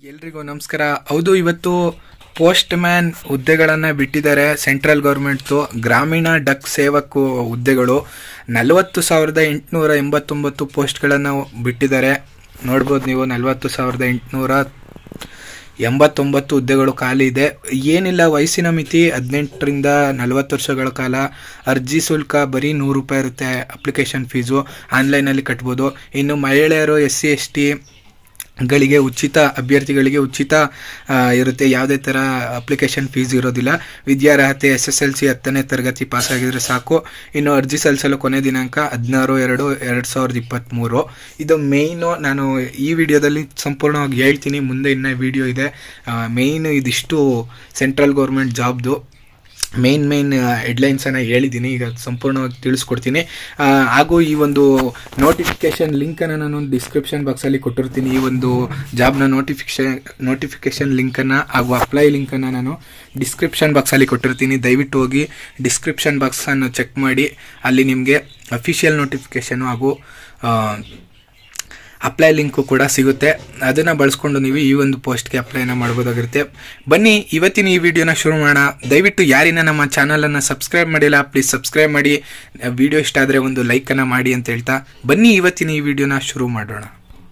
ಎಲ್ರಿಗೂ ನಮಸ್ಕಾರ ಹೌದು ಇವತ್ತು ಪೋಸ್ಟ್ ಮ್ಯಾನ್ ಹುದ್ದೆಗಳನ್ನು ಬಿಟ್ಟಿದ್ದಾರೆ ಸೆಂಟ್ರಲ್ ಗೌರ್ಮೆಂಟ್ದು ಗ್ರಾಮೀಣ ಡಕ್ ಸೇವಕ್ ಹುದ್ದೆಗಳು ನಲವತ್ತು ಸಾವಿರದ ಎಂಟುನೂರ ಎಂಬತ್ತೊಂಬತ್ತು ಪೋಸ್ಟ್ಗಳನ್ನು ಬಿಟ್ಟಿದ್ದಾರೆ ನೋಡ್ಬೋದು ನೀವು ನಲವತ್ತು ಸಾವಿರದ ಎಂಟುನೂರ ಎಂಬತ್ತೊಂಬತ್ತು ಹುದ್ದೆಗಳು ಖಾಲಿ ಇದೆ ಏನಿಲ್ಲ ವಯಸ್ಸಿನ ಮಿತಿ ಹದಿನೆಂಟರಿಂದ ನಲವತ್ತು ವರ್ಷಗಳ ಕಾಲ ಅರ್ಜಿ ಶುಲ್ಕ ಬರೀ ನೂರು ರೂಪಾಯಿ ಇರುತ್ತೆ ಅಪ್ಲಿಕೇಶನ್ ಫೀಸು ಆನ್ಲೈನಲ್ಲಿ ಕಟ್ಬೋದು ಇನ್ನು ಮಹಿಳೆಯರು ಎಸ್ ಸಿ ಎಸ್ ಟಿ ಗಳಿಗೆ ಉಚಿತ ಅಭ್ಯರ್ಥಿಗಳಿಗೆ ಉಚಿತ ಆ, ಇರುತ್ತೆ ಯಾವುದೇ ಥರ ಅಪ್ಲಿಕೇಶನ್ ಫೀಸ್ ಇರೋದಿಲ್ಲ ವಿದ್ಯಾರ್ಹತೆ ಎಸ್ ಎಸ್ ಎಲ್ ಸಿ ಹತ್ತನೇ ತರಗತಿ ಪಾಸ್ ಆಗಿದ್ರೆ ಸಾಕು ಇನ್ನು ಅರ್ಜಿ ಸಲ್ಲಿಸಲು ಕೊನೆ ದಿನಾಂಕ ಹದಿನಾರು ಎರಡು ಎರಡು ಸಾವಿರದ ಇಪ್ಪತ್ತ್ಮೂರು ಇದು ಮೇಯ್ನು ನಾನು ಈ ವಿಡಿಯೋದಲ್ಲಿ ಸಂಪೂರ್ಣವಾಗಿ ಹೇಳ್ತೀನಿ ಮುಂದೆ ಇನ್ನೂ ವಿಡಿಯೋ ಇದೆ ಮೇಯ್ನ್ ಇದಿಷ್ಟು ಸೆಂಟ್ರಲ್ ಗೌರ್ಮೆಂಟ್ ಜಾಬ್ದು ಮೇನ್ ಮೇನ್ ಹೆಡ್ಲೈನ್ಸನ್ನು ಹೇಳಿದ್ದೀನಿ ಈಗ ಸಂಪೂರ್ಣವಾಗಿ ತಿಳಿಸ್ಕೊಡ್ತೀನಿ ಆ, ಹಾಗೂ ಈ ಒಂದು ನೋಟಿಫಿಕೇಶನ್ ಲಿಂಕನ್ನು ನಾನು ಡಿಸ್ಕ್ರಿಪ್ಷನ್ ಬಾಕ್ಸಲ್ಲಿ ಕೊಟ್ಟಿರ್ತೀನಿ ಈ ಒಂದು ಜಾಬ್ನ ನೋಟಿಫಿಕೇಶನ್ ನೋಟಿಫಿಕೇಶನ್ ಲಿಂಕನ್ನು ಹಾಗೂ ಅಪ್ಲೈ ಲಿಂಕನ್ನು ನಾನು ಡಿಸ್ಕ್ರಿಪ್ಷನ್ ಬಾಕ್ಸಲ್ಲಿ ಕೊಟ್ಟಿರ್ತೀನಿ ದಯವಿಟ್ಟು ಹೋಗಿ ಡಿಸ್ಕ್ರಿಪ್ಷನ್ ಬಾಕ್ಸನ್ನು ಚೆಕ್ ಮಾಡಿ ಅಲ್ಲಿ ನಿಮಗೆ ಅಫಿಷಿಯಲ್ ನೋಟಿಫಿಕೇಶನು ಹಾಗೂ ಆ, ಅಪ್ಲೈ ಲಿಂಕು ಕೂಡ ಸಿಗುತ್ತೆ ಅದನ್ನು ಬಳಸ್ಕೊಂಡು ನೀವು ಈ ಒಂದು ಪೋಸ್ಟ್ಗೆ ಅಪ್ಲೈನ ಮಾಡ್ಬೋದಾಗಿರುತ್ತೆ ಬನ್ನಿ ಇವತ್ತಿನ ಈ ವಿಡಿಯೋನ ಶುರು ಮಾಡೋಣ ದಯವಿಟ್ಟು ಯಾರಿನ ನಮ್ಮ ಚಾನಲನ್ನು ಸಬ್ಸ್ಕ್ರೈಬ್ ಮಾಡಿಲ್ಲ ಪ್ಲೀಸ್ ಸಬ್ಸ್ಕ್ರೈಬ್ ಮಾಡಿ ವಿಡಿಯೋ ಇಷ್ಟ ಆದರೆ ಒಂದು ಲೈಕನ್ನು ಮಾಡಿ ಅಂತ ಹೇಳ್ತಾ ಬನ್ನಿ ಇವತ್ತಿನ ಈ ವಿಡಿಯೋನ ಶುರು ಮಾಡೋಣ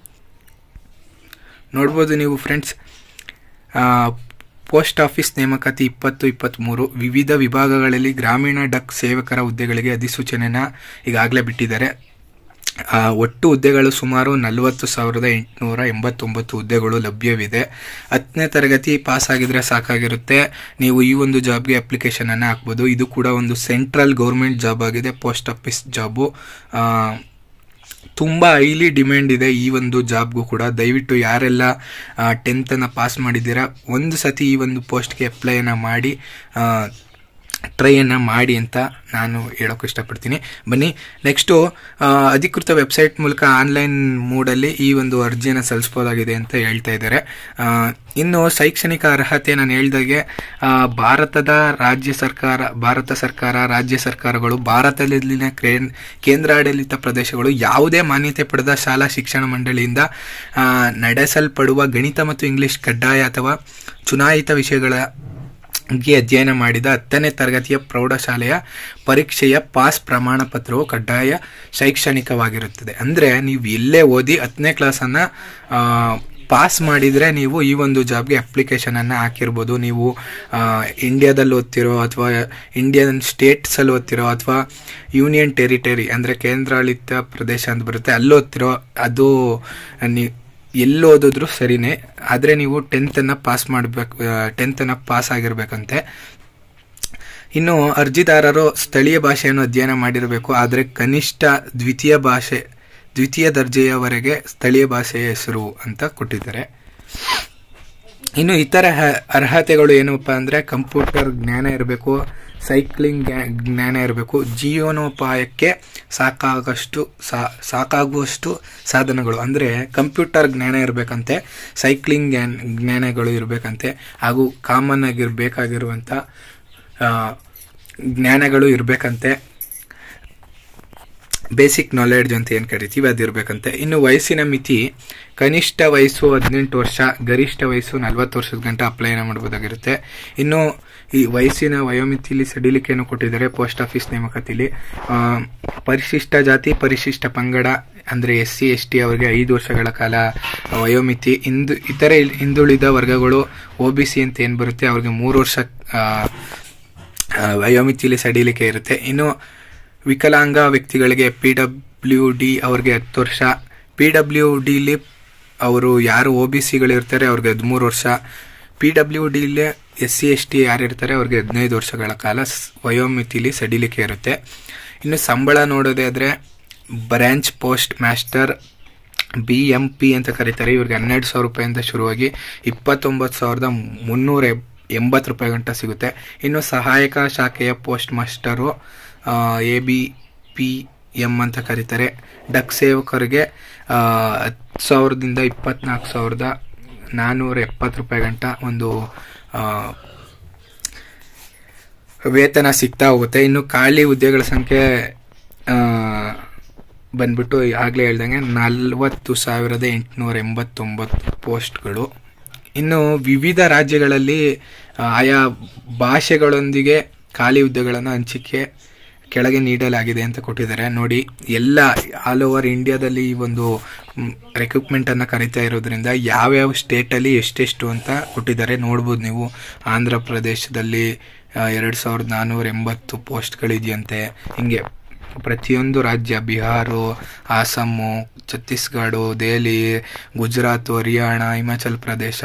ನೋಡ್ಬೋದು ನೀವು ಫ್ರೆಂಡ್ಸ್ ಪೋಸ್ಟ್ ಆಫೀಸ್ ನೇಮಕಾತಿ ಇಪ್ಪತ್ತು ಇಪ್ಪತ್ತ್ಮೂರು ವಿವಿಧ ವಿಭಾಗಗಳಲ್ಲಿ ಗ್ರಾಮೀಣ ಡಕ್ ಸೇವಕರ ಹುದ್ದೆಗಳಿಗೆ ಅಧಿಸೂಚನೆನ ಈಗಾಗಲೇ ಬಿಟ್ಟಿದ್ದಾರೆ ಆ, ಒಟ್ಟು ಹುದ್ದೆಗಳು ಸುಮಾರು ನಲವತ್ತು ಸಾವಿರದ ಎಂಟುನೂರ ಎಂಬತ್ತೊಂಬತ್ತು ಹುದ್ದೆಗಳು ಲಭ್ಯವಿದೆ ಹತ್ತನೇ ತರಗತಿ ಪಾಸ್ ಆಗಿದ್ರೆ ಸಾಕಾಗಿರುತ್ತೆ ನೀವು ಈ ಒಂದು ಜಾಬ್ಗೆ ಅಪ್ಲಿಕೇಶನನ್ನು ಹಾಕ್ಬೋದು ಇದು ಕೂಡ ಒಂದು ಸೆಂಟ್ರಲ್ ಗೌರ್ಮೆಂಟ್ ಜಾಬ್ ಆಗಿದೆ ಪೋಸ್ಟ್ ಆಫೀಸ್ ಜಾಬು ತುಂಬ ಹೈಲಿ ಡಿಮ್ಯಾಂಡ್ ಇದೆ ಈ ಒಂದು ಜಾಬ್ಗೂ ಕೂಡ ದಯವಿಟ್ಟು ಯಾರೆಲ್ಲ ಟೆಂತನ್ನು ಪಾಸ್ ಮಾಡಿದ್ದೀರಾ ಒಂದು ಸತಿ ಈ ಒಂದು ಪೋಸ್ಟ್ಗೆ ಅಪ್ಲೈಯನ್ನು ಮಾಡಿ ಟ್ರೈಯನ್ನು ಮಾಡಿ ಅಂತ ನಾನು ಹೇಳೋಕೆ ಇಷ್ಟಪಡ್ತೀನಿ ಬನ್ನಿ ನೆಕ್ಸ್ಟು ಅಧಿಕೃತ ವೆಬ್ಸೈಟ್ ಮೂಲಕ ಆನ್ಲೈನ್ ಮೂಡಲ್ಲಿ ಈ ಒಂದು ಅರ್ಜಿಯನ್ನು ಸಲ್ಲಿಸ್ಬೋದಾಗಿದೆ ಅಂತ ಹೇಳ್ತಾ ಇದ್ದಾರೆ ಆ, ಇನ್ನು ಶೈಕ್ಷಣಿಕ ಅರ್ಹತೆ ನಾನು ಹೇಳ್ದಾಗೆ ಆ, ಭಾರತದ ರಾಜ್ಯ ಸರ್ಕಾರ ಭಾರತ ಸರ್ಕಾರ ರಾಜ್ಯ ಸರ್ಕಾರಗಳು ಭಾರತದಲ್ಲಿನ ಕ್ರೇ- ಕೇಂದ್ರಾಡಳಿತ ಪ್ರದೇಶಗಳು ಯಾವುದೇ ಮಾನ್ಯತೆ ಪಡೆದ ಶಾಲಾ ಶಿಕ್ಷಣ ಮಂಡಳಿಯಿಂದ ಆ, ನಡೆಸಲ್ಪಡುವ ಗಣಿತ ಮತ್ತು ಇಂಗ್ಲಿಷ್ ಕಡ್ಡಾಯ ಅಥವಾ ಚುನಾಯಿತ ವಿಷಯಗಳ ಗೆ ಅಧ್ಯಯನ ಮಾಡಿದ ಹತ್ತನೇ ತರಗತಿಯ ಪ್ರೌಢಶಾಲೆಯ ಪರೀಕ್ಷೆಯ ಪಾಸ್ ಪ್ರಮಾಣ ಪತ್ರವು ಕಡ್ಡಾಯ ಶೈಕ್ಷಣಿಕವಾಗಿರುತ್ತದೆ ಅಂದರೆ ನೀವು ಎಲ್ಲೇ ಓದಿ ಹತ್ತನೇ ಕ್ಲಾಸನ್ನು ಪಾಸ್ ಮಾಡಿದರೆ ನೀವು ಈ ಒಂದು ಜಾಬ್ಗೆ ಅಪ್ಲಿಕೇಶನನ್ನು ಹಾಕಿರ್ಬೋದು ನೀವು ಆ, ಇಂಡಿಯಾದಲ್ಲಿ ಓದ್ತಿರೋ ಅಥವಾ ಇಂಡಿಯನ್ ಸ್ಟೇಟ್ಸಲ್ಲಿ ಓದ್ತಿರೋ ಅಥವಾ ಯೂನಿಯನ್ ಟೆರಿಟರಿ ಅಂದರೆ ಕೇಂದ್ರಾಡಳಿತ ಪ್ರದೇಶ ಅಂತ ಬರುತ್ತೆ ಅಲ್ಲಿ ಓದ್ತಿರೋ ಅದು ನೀ ಎಲ್ಲಿ ಓದಿದ್ರು ಸರಿನೇ ಆದರೆ ನೀವು ಟೆಂತನ್ನು ಪಾಸ್ ಮಾಡಬೇಕು ಟೆಂತನ್ನು ಪಾಸ್ ಆಗಿರಬೇಕಂತೆ ಇನ್ನು ಅರ್ಜಿದಾರರು ಸ್ಥಳೀಯ ಭಾಷೆಯನ್ನು ಅಧ್ಯಯನ ಮಾಡಿರಬೇಕು ಆದರೆ ಕನಿಷ್ಠ ದ್ವಿತೀಯ ಭಾಷೆ ದ್ವಿತೀಯ ದರ್ಜೆಯವರೆಗೆ ಸ್ಥಳೀಯ ಭಾಷೆಯ ಹೆಸರು ಅಂತ ಕೊಟ್ಟಿದ್ದಾರೆ ಇನ್ನು ಇತರ ಹ- ಅರ್ಹತೆಗಳು ಏನಪ್ಪ ಅಂದರೆ ಕಂಪ್ಯೂಟರ್ ಜ್ಞಾನ ಇರಬೇಕು ಸೈಕ್ಲಿಂಗ್ ಗ್ಯಾ- ಜ್ಞಾನ ಇರಬೇಕು ಜೀವನೋಪಾಯಕ್ಕೆ ಸಾಕಾಗಷ್ಟು ಸಾ- ಸಾಕಾಗುವಷ್ಟು ಸಾಧನಗಳು ಅಂದರೆ ಕಂಪ್ಯೂಟರ್ ಜ್ಞಾನ ಇರಬೇಕಂತೆ ಸೈಕ್ಲಿಂಗ್ ಜ್ಞಾನ ಜ್ಞಾನಗಳು ಇರಬೇಕಂತೆ ಹಾಗೂ ಕಾಮನ್ ಆಗಿರಬೇಕಾಗಿರುವಂಥ ಜ್ಞಾನಗಳು ಇರಬೇಕಂತೆ ಬೇಸಿಕ್ ನಾಲೆಡ್ಜ್ ಅಂತ ಏನು ಕರಿತೀವಿ ಅದಿರಬೇಕಂತೆ ಇನ್ನು ವಯಸ್ಸಿನ ಮಿತಿ ಕನಿಷ್ಠ ವಯಸ್ಸು ಹದಿನೆಂಟು ವರ್ಷ ಗರಿಷ್ಠ ವಯಸ್ಸು ನಲವತ್ತು ವರ್ಷದ ಗಂಟ ಅಪ್ಲೈನ ಮಾಡ್ಬೋದಾಗಿರುತ್ತೆ ಇನ್ನು ಈ ವಯಸ್ಸಿನ ವಯೋಮಿತಿಲಿ ಸಡಿಲಿಕೆಯನ್ನು ಕೊಟ್ಟಿದ್ದಾರೆ ಪೋಸ್ಟ್ ಆಫೀಸ್ ನೇಮಕಾತಿಲಿ ಆ, ಪರಿಶಿಷ್ಟ ಜಾತಿ ಪರಿಶಿಷ್ಟ ಪಂಗಡ ಅಂದರೆ ಎಸ್ ಸಿ ಎಸ್ ಟಿ ಅವರಿಗೆ ಐದು ವರ್ಷಗಳ ಕಾಲ ವಯೋಮಿತಿ ಇಂದು ಇತರೆ ಹಿಂದುಳಿದ ವರ್ಗಗಳು ಒ ಬಿ ಸಿ ಅಂತ ಏನು ಬರುತ್ತೆ ಅವ್ರಿಗೆ ಮೂರು ವರ್ಷ ಆ, ಆ, ವಯೋಮಿತಿಲಿ ಸಡಿಲಿಕೆ ಇರುತ್ತೆ ಇನ್ನು ವಿಕಲಾಂಗ ವ್ಯಕ್ತಿಗಳಿಗೆ ಪಿ ಡಬ್ಲ್ಯೂ ಡಿ ಅವ್ರಿಗೆ ಹತ್ತು ವರ್ಷ ಪಿ ಡಬ್ಲ್ಯೂ ಡಿಲಿ ಅವರು ಯಾರು ಒ ಬಿ ಸಿಗಳಿರ್ತಾರೆ ಅವ್ರಿಗೆ ಹದಿಮೂರು ವರ್ಷ ಪಿ ಡಬ್ಲ್ಯೂ ಡಿಲಿ ಎಸ್ ಸಿ ಎಸ್ ಟಿ ಯಾರು ಇರ್ತಾರೆ ಅವ್ರಿಗೆ ಹದಿನೈದು ವರ್ಷಗಳ ಕಾಲ ಸ್- ವಯೋಮಿತಿಲಿ ಸಡಿಲಿಕೆ ಇರುತ್ತೆ ಇನ್ನು ಸಂಬಳ ನೋಡೋದೇ ಆದರೆ branch post master B M P ಅಂತ ಕರೀತಾರೆ ಇವ್ರಿಗೆ ಹನ್ನೆರಡು ಸಾವಿರ ರೂಪಾಯಿಂದ ಶುರುವಾಗಿ ಇಪ್ಪತ್ತೊಂಬತ್ತು ಸಾವಿರದ ಮುನ್ನೂರ ಎಬ್- ಎಂಬತ್ತು ರೂಪಾಯಿ ಗಂಟ ಸಿಗುತ್ತೆ ಇನ್ನು ಸಹಾಯಕ ಶಾಖೆಯ post master A B P M ಅಂತ ಕರೀತಾರೆ ಡಕ್ ಸೇವಕರಿಗೆ ಆ, ಹತ್ತು ಸಾವಿರದಿಂದ ಇಪ್ಪತ್ನಾಲ್ಕು ಸಾವಿರದ ನಾನ್ನೂರ ಎಪ್ಪತ್ತು ರೂಪಾಯಿ ಗಂಟ ಒಂದು ಆ, ವೇತನ ಸಿಗ್ತಾ ಹೋಗುತ್ತೆ ಇನ್ನು ಖಾಲಿ ಹುದ್ದೆಗಳ ಸಂಖ್ಯೆ ಆ, ಬಂದ್ಬಿಟ್ಟು ಆಗಲೇ ಹೇಳ್ದಂಗೆ ನಲ್ವತ್ತು ಸಾವಿರದ ಎಂಟುನೂರ ಎಂಬತ್ತೊಂಬತ್ತು ಪೋಸ್ಟ್ಗಳು ಇನ್ನು ವಿವಿಧ ರಾಜ್ಯಗಳಲ್ಲಿ ಆ, ಆಯಾ ಭಾಷೆಗಳೊಂದಿಗೆ ಖಾಲಿ ಹುದ್ದೆಗಳನ್ನು ಹಂಚಿಕೆ ಕೆಳಗೆ ನೀಡಲಾಗಿದೆ ಅಂತ ಕೊಟ್ಟಿದ್ದಾರೆ ನೋಡಿ ಎಲ್ಲ ಆಲ್ ಓವರ್ ಇಂಡಿಯಾದಲ್ಲಿ ಈ ಒಂದು ರೆಕ್ರೂಟ್ಮೆಂಟ್ ಅನ್ನ ಕರಿತಾ ಇರೋದ್ರಿಂದ ಯಾವ್ಯಾವ ಸ್ಟೇಟಲ್ಲಿ ಎಷ್ಟೆಷ್ಟು ಅಂತ ಕೊಟ್ಟಿದ್ದಾರೆ ನೋಡ್ಬೋದು ನೀವು ಆಂಧ್ರ ಪ್ರದೇಶದಲ್ಲಿ ಎರಡು ಸಾವಿರದ ನಾನ್ನೂರ ಎಂಬತ್ತು ಪೋಸ್ಟ್ಗಳಿದೆಯಂತೆ ಹಿಂಗೆ ಪ್ರತಿಯೊಂದು ರಾಜ್ಯ ಬಿಹಾರು ಆಸಾಮು ಛತ್ತೀಸ್ಗಢ ದೆಹಲಿ ಗುಜರಾತ್ ಹರಿಯಾಣ ಹಿಮಾಚಲ್ ಪ್ರದೇಶ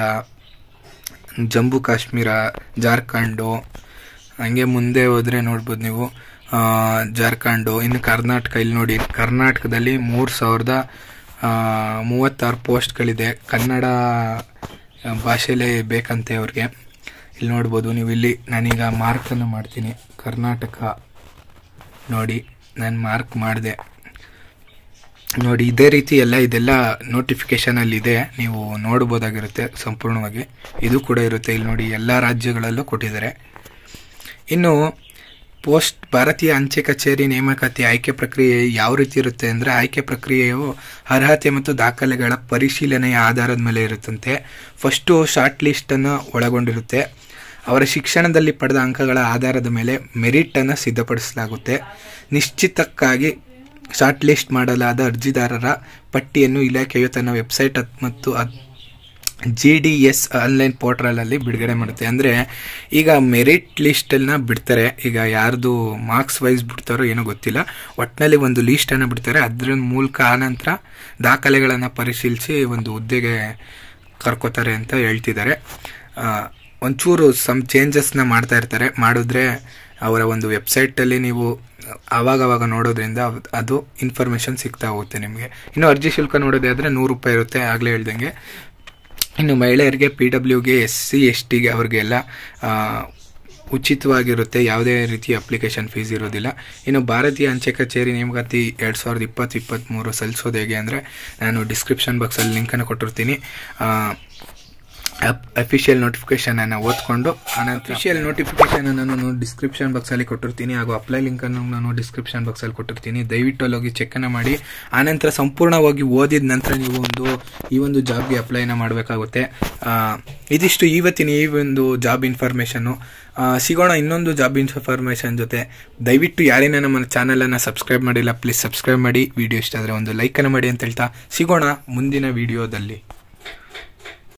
ಜಮ್ಮು ಕಾಶ್ಮೀರ ಜಾರ್ಖಂಡು ಹಂಗೆ ಮುಂದೆ ಹೋದ್ರೆ ನೋಡ್ಬೋದು ನೀವು ಆ, ಜಾರ್ಖಂಡು ಇನ್ನು ಕರ್ನಾಟಕ ಇಲ್ಲಿ ನೋಡಿ ಕರ್ನಾಟಕದಲ್ಲಿ ಮೂರು ಸಾವಿರದ ಆ, ಮೂವತ್ತಾರು ಪೋಸ್ಟ್ಗಳಿದೆ ಕನ್ನಡ ಭಾಷೆಯಲ್ಲೇ ಬೇಕಂತೆ ಅವ್ರಿಗೆ ಇಲ್ಲಿ ನೋಡ್ಬೋದು ನೀವು ಇಲ್ಲಿ ನಾನೀಗ ಮಾರ್ಕನ್ನು ಮಾಡ್ತೀನಿ ಕರ್ನಾಟಕ ನೋಡಿ ನಾನು ಮಾರ್ಕ್ ಮಾಡಿದೆ ನೋಡಿ ಇದೇ ರೀತಿ ಎಲ್ಲ ಇದೆಲ್ಲ ನೋಟಿಫಿಕೇಶನ್ ಅಲ್ಲಿ ಇದೆ ನೀವು ನೋಡ್ಬೋದಾಗಿರುತ್ತೆ ಸಂಪೂರ್ಣವಾಗಿ ಇದು ಕೂಡ ಇರುತ್ತೆ ಇಲ್ಲಿ ನೋಡಿ ಎಲ್ಲ ರಾಜ್ಯಗಳಲ್ಲೂ ಕೊಟ್ಟಿದ್ದಾರೆ ಇನ್ನು ಪೋಸ್ಟ್ ಭಾರತೀಯ ಅಂಚೆ ಕಚೇರಿ ನೇಮಕಾತಿ ಆಯ್ಕೆ ಪ್ರಕ್ರಿಯೆ ಯಾವ ರೀತಿ ಇರುತ್ತೆ ಅಂದರೆ ಆಯ್ಕೆ ಪ್ರಕ್ರಿಯೆಯು ಅರ್ಹತೆ ಮತ್ತು ದಾಖಲೆಗಳ ಪರಿಶೀಲನೆಯ ಆಧಾರದ ಮೇಲೆ ಇರುತ್ತಂತೆ ಫಸ್ಟು ಶಾರ್ಟ್ ಲಿಸ್ಟನ್ನು ಒಳಗೊಂಡಿರುತ್ತೆ ಅವರ ಶಿಕ್ಷಣದಲ್ಲಿ ಪಡೆದ ಅಂಕಗಳ ಆಧಾರದ ಮೇಲೆ ಮೆರಿಟನ್ನು ಸಿದ್ಧಪಡಿಸಲಾಗುತ್ತೆ ನಿಶ್ಚಿತಕ್ಕಾಗಿ ಶಾರ್ಟ್ ಲಿಸ್ಟ್ ಮಾಡಲಾದ ಅರ್ಜಿದಾರರ ಪಟ್ಟಿಯನ್ನು ಇಲಾಖೆಯು ತನ್ನ ವೆಬ್ಸೈಟ್ ಅತ್- ಮತ್ತು ಅದ್- ಜಿ ಡಿ ಎಸ್ ಆನ್ಲೈನ್ ಪೋರ್ಟಲಲ್ಲಿ ಬಿಡುಗಡೆ ಮಾಡುತ್ತೆ ಅಂದರೆ ಈಗ ಮೆರಿಟ್ ಲಿಸ್ಟನ್ನ ಬಿಡ್ತಾರೆ ಈಗ ಯಾರ್ದು ಮಾರ್ಕ್ಸ್ ವೈಸ್ ಬಿಡ್ತಾರೋ ಏನೋ ಗೊತ್ತಿಲ್ಲ ಒಟ್ಟಿನಲ್ಲಿ ಒಂದು ಲೀಸ್ಟನ್ನು ಬಿಡ್ತಾರೆ ಅದರ ಮೂಲಕ ಆನಂತರ ದಾಖಲೆಗಳನ್ನು ಪರಿಶೀಲಿಸಿ ಒಂದು ಹುದ್ದೆಗೆ ಕರ್ಕೋತಾರೆ ಅಂತ ಹೇಳ್ತಿದ್ದಾರೆ ಆ, ಒಂಚೂರು ಸಮ್ ಚೇಂಜಸ್ನ ಮಾಡ್ತಾ ಇರ್ತಾರೆ ಮಾಡಿದ್ರೆ ಅವರ ಒಂದು ವೆಬ್ಸೈಟಲ್ಲಿ ನೀವು ಆವಾಗವಾಗ ನೋಡೋದ್ರಿಂದ ಅವ್- ಅದು ಇನ್ಫಾರ್ಮೇಷನ್ ಸಿಗ್ತಾ ಹೋಗುತ್ತೆ ನಿಮಗೆ ಇನ್ನು ಅರ್ಜಿ ಶುಲ್ಕ ನೋಡೋದೇ ಆದರೆ ನೂರು ರೂಪಾಯಿ ಇರುತ್ತೆ ಆಗಲೇ ಹೇಳ್ದಂಗೆ ಇನ್ನು ಮಹಿಳೆಯರಿಗೆ ಪಿ ಡಬ್ಲ್ಯೂಗೆ ಎಸ್ ಸಿ ಎಸ್ ಟಿಗೆ ಅವ್ರಿಗೆಲ್ಲ ಆ, ಉಚಿತವಾಗಿರುತ್ತೆ ಯಾವುದೇ ರೀತಿ ಅಪ್ಲಿಕೇಶನ್ ಫೀಸ್ ಇರೋದಿಲ್ಲ ಇನ್ನು ಭಾರತೀಯ ಅಂಚೆ ಕಚೇರಿ ನೇಮಕಾತಿ ಎರಡು ಸಾವಿರದ ಇಪ್ಪತ್ತು ಇಪ್ಪತ್ತ್ಮೂರು ಸಲ್ಲಿಸೋದು ಹೇಗೆ ಅಂದರೆ ನಾನು ಡಿಸ್ಕ್ರಿಪ್ಷನ್ ಬಾಕ್ಸಲ್ಲಿ ಲಿಂಕನ್ನು ಕೊಟ್ಟಿರ್ತೀನಿ ಅಫಿಷಿಯಲ್ ನೋಟಿಫಿಕೇಶನ್ ಅನ್ನು ಓದ್ಕೊಂಡು ಆನಂತರ ಅಫಿಷಿಯಲ್ ನೋಟಿಫಿಕೇಶನ್ ಅನ್ನು ನಾನು ಡಿಸ್ಕ್ರಿಪ್ಷನ್ ಬಾಕ್ಸಲ್ಲಿ ಕೊಟ್ಟಿರ್ತೀನಿ ಹಾಗೂ ಅಪ್ಲೈ ಲಿಂಕ್ ಅನ್ನು ನಾನು ಡಿಸ್ಕ್ರಿಪ್ಷನ್ ಬಾಕ್ಸಲ್ಲಿ ಕೊಟ್ಟಿರ್ತೀನಿ ದಯವಿಟ್ಟು ಅಲ್ಲಿ ಹೋಗಿ ಚೆಕ್ ಅನ್ನ ಮಾಡಿ ಆನಂತರ ಸಂಪೂರ್ಣವಾಗಿ ಓದಿದ ನಂತರ ನೀವು ಒಂದು ಈ ಒಂದು ಜಾಬ್ಗೆ ಅಪ್ಲೈನ ಮಾಡಬೇಕಾಗುತ್ತೆ ಇದಿಷ್ಟು ಇವತ್ತಿನ ಈ ಒಂದು ಜಾಬ್ ಇನ್ಫಾರ್ಮೇಷನ್ನು ಸಿಗೋಣ ಇನ್ನೊಂದು ಜಾಬ್ ಇನ್ಫಾರ್ಮೇಷನ್ ಜೊತೆ ದಯವಿಟ್ಟು ಯಾರೇನ ನಮ್ಮ ಚಾನಲನ್ನು ಸಬ್ಸ್ಕ್ರೈಬ್ ಮಾಡಿಲ್ಲ ಪ್ಲೀಸ್ ಸಬ್ಸ್ಕ್ರೈಬ್ ಮಾಡಿ ವಿಡಿಯೋ ಇಷ್ಟ ಆದರೆ ಒಂದು ಲೈಕನ್ನು ಮಾಡಿ ಅಂತ ಹೇಳ್ತಾ ಸಿಗೋಣ ಮುಂದಿನ ವಿಡಿಯೋದಲ್ಲಿ